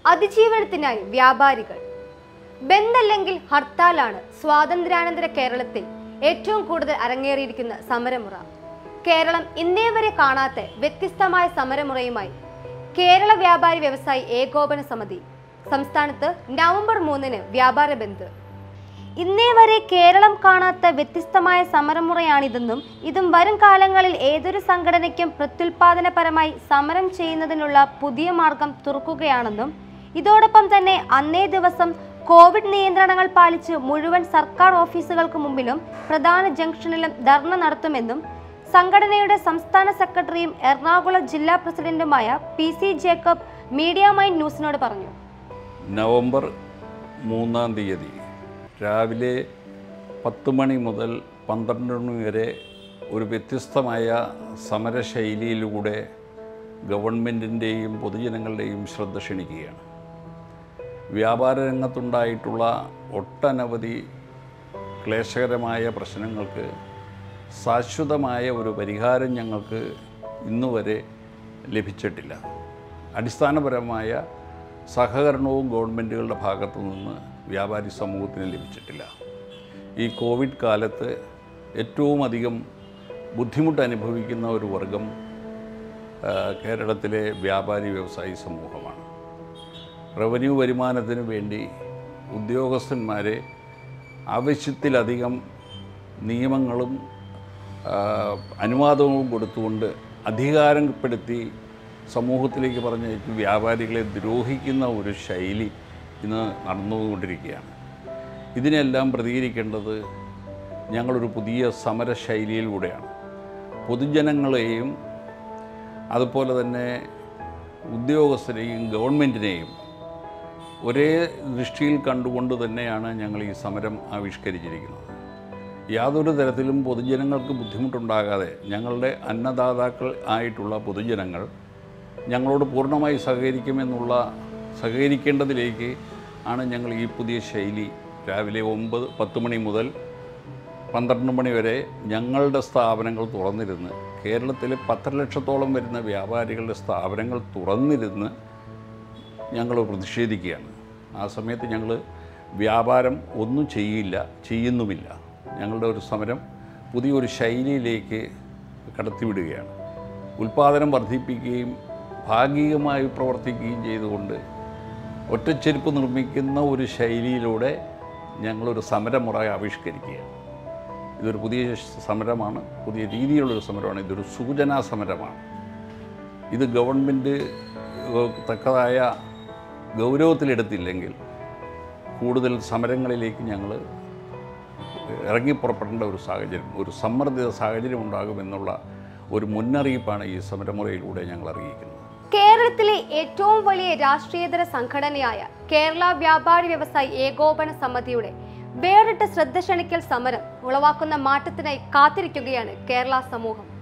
അതിജീവനത്തിനായി വ്യാപാരികൾ ബന്ധല്ലെങ്കിൽ ഹർത്താലാണ് സ്വാതന്ത്ര്യാനന്തര കേരളത്തിൽ ഏറ്റവും കൂടുതൽ അരങ്ങേറിയിരിക്കുന്ന സമരമുറ കേരളം ഇന്നേ വരെ കാണാത്ത വ്യത്യസ്തമായ സമരമുറയുമായി കേരള വ്യാപാരി വ്യവസായി ഏകോപന സമിതി സംസ്ഥാനത്ത് നവംബർ മൂന്നിന് വ്യാപാര ബന്ദ് ഇന്നേ വരെ കേരളം കാണാത്ത വ്യത്യസ്തമായ സമരമുറയാണിതെന്നും ഇതും വരും കാലങ്ങളിൽ ഏതൊരു സംഘടനയ്ക്കും പ്രത്യുൽപാദനപരമായി സമരം ചെയ്യുന്നതിനുള്ള പുതിയ മാർഗം തുറക്കുകയാണെന്നും ഇതോടൊപ്പം തന്നെ അന്നേ ദിവസം കോവിഡ് നിയന്ത്രണങ്ങൾ പാലിച്ച് മുഴുവൻ സർക്കാർ ഓഫീസുകൾക്ക് മുമ്പിലും പ്രധാന ജംഗ്ഷനിലും ധർണ നടത്തുമെന്നും സംഘടനയുടെ സംസ്ഥാന സെക്രട്ടറിയും എറണാകുളം ജില്ലാ പ്രസിഡന്റുമായ P C Jacob media mind ന്യൂസിനോട് പറഞ്ഞു നവംബർ മൂന്നാം തീയതി രാവിലെ പത്ത് മണി മുതൽ പന്ത്രണ്ട് മണി വരെ ഒരു വ്യത്യസ്തമായ സമരശൈലിയിലൂടെ ഗവൺമെൻറ്റിൻ്റെയും പൊതുജനങ്ങളുടെയും ശ്രദ്ധ ക്ഷണിക്കുകയാണ് വ്യാപാര രംഗത്തുണ്ടായിട്ടുള്ള ഒട്ടനവധി ക്ലേശകരമായ പ്രശ്നങ്ങൾക്ക് ശാശ്വതമായ ഒരു പരിഹാരം ഞങ്ങൾക്ക് ഇന്നുവരെ ലഭിച്ചിട്ടില്ല അടിസ്ഥാനപരമായ സഹകരണവും ഗവൺമെൻറ്റുകളുടെ ഭാഗത്തു നിന്ന് വ്യാപാരി സമൂഹത്തിന് ലഭിച്ചിട്ടില്ല ഈ കോവിഡ് കാലത്ത് ഏറ്റവും അധികം ബുദ്ധിമുട്ട് അനുഭവിക്കുന്ന ഒരു വർഗം ആ, കേരളത്തിലെ വ്യാപാരി വ്യവസായി സമൂഹമാണ് റവന്യൂ വരുമാനത്തിന് വേണ്ടി ഉദ്യോഗസ്ഥന്മാരെ ആവശ്യത്തിലധികം നിയമങ്ങളും ആ, അനുവാദവും കൊടുത്തുകൊണ്ട് അധികാരപ്പെടുത്തി സമൂഹത്തിലേക്ക് പറഞ്ഞയച്ച് വ്യാപാരികളെ ദ്രോഹിക്കുന്ന ഒരു ശൈലി ഇന്ന് നടന്നുകൊണ്ടിരിക്കുകയാണ് ഇതിനെല്ലാം പ്രതികരിക്കേണ്ടത് ഞങ്ങളൊരു പുതിയ സമര ശൈലിയിലൂടെയാണ് പൊതുജനങ്ങളെയും അതുപോലെ തന്നെ ഉദ്യോഗസ്ഥരെയും ഗവൺമെൻറ്റിനെയും ഒരേ ദൃഷ്ടിയിൽ കണ്ടുകൊണ്ട് തന്നെയാണ് ഞങ്ങൾ ഈ സമരം ആവിഷ്കരിച്ചിരിക്കുന്നത് യാതൊരു തരത്തിലും പൊതുജനങ്ങൾക്ക് ബുദ്ധിമുട്ടുണ്ടാകാതെ ഞങ്ങളുടെ അന്നദാതാക്കൾ ആയിട്ടുള്ള പൊതുജനങ്ങൾ ഞങ്ങളോട് പൂർണ്ണമായി സഹകരിക്കുമെന്നുള്ള സഹകരിക്കേണ്ടതിലേക്ക് ആണ് ഞങ്ങൾ ഈ പുതിയ ശൈലി രാവിലെ ഒമ്പത് പത്ത് മണി മുതൽ പന്ത്രണ്ട് മണി വരെ ഞങ്ങളുടെ സ്ഥാപനങ്ങൾ തുറന്നിരുന്ന് കേരളത്തിലെ പത്തര ലക്ഷത്തോളം വരുന്ന വ്യാപാരികളുടെ സ്ഥാപനങ്ങൾ തുറന്നിരുന്ന് ഞങ്ങൾ പ്രതിഷേധിക്കുകയാണ് ആ സമയത്ത് ഞങ്ങൾ വ്യാപാരം ഒന്നും ചെയ്യില്ല ചെയ്യുന്നുമില്ല ഞങ്ങളുടെ ഒരു സമരം പുതിയൊരു ശൈലിയിലേക്ക് കടത്തിവിടുകയാണ് ഉൽപ്പാദനം വർദ്ധിപ്പിക്കുകയും ഭാഗികമായി പ്രവർത്തിക്കുകയും ചെയ്തുകൊണ്ട് ഒറ്റച്ചെരുപ്പ് നിർമ്മിക്കുന്ന ഒരു ശൈലിയിലൂടെ ഞങ്ങളൊരു സമരമുറ ആവിഷ്കരിക്കുകയാണ് ഇതൊരു പുതിയ സമരമാണ് പുതിയ രീതിയിലുള്ളൊരു സമരമാണ് ഇതൊരു സൂചനാ സമരമാണ് ഇത് ഗവൺമെൻറ് ഏഹ്, തക്കതായ ഗൗരവത്തിലെടുത്തില്ലെങ്കിൽ കൂടുതൽ സമരങ്ങളിലേക്ക് ഞങ്ങൾ ഇറങ്ങിപ്പുറപ്പെടേണ്ട ഒരു സാഹചര്യം ഒരു സമ്മർദ്ദിത സാഹചര്യം ഉണ്ടാകുമെന്നുള്ള ഒരു മുന്നറിയിപ്പാണ് ഈ സമരമുറയിലൂടെ ഞങ്ങൾ അറിയിക്കുന്നത് കേരളത്തിലെ ഏറ്റവും വലിയ രാഷ്ട്രീയതര സംഘടനയായ കേരള വ്യാപാരി വ്യവസായി ഏകോപന സമിതിയുടെ വേറിട്ട ശ്രദ്ധ ക്ഷണിക്കൽ സമരം ഉളവാക്കുന്ന മാറ്റത്തിനായി കാത്തിരിക്കുകയാണ് കേരള സമൂഹം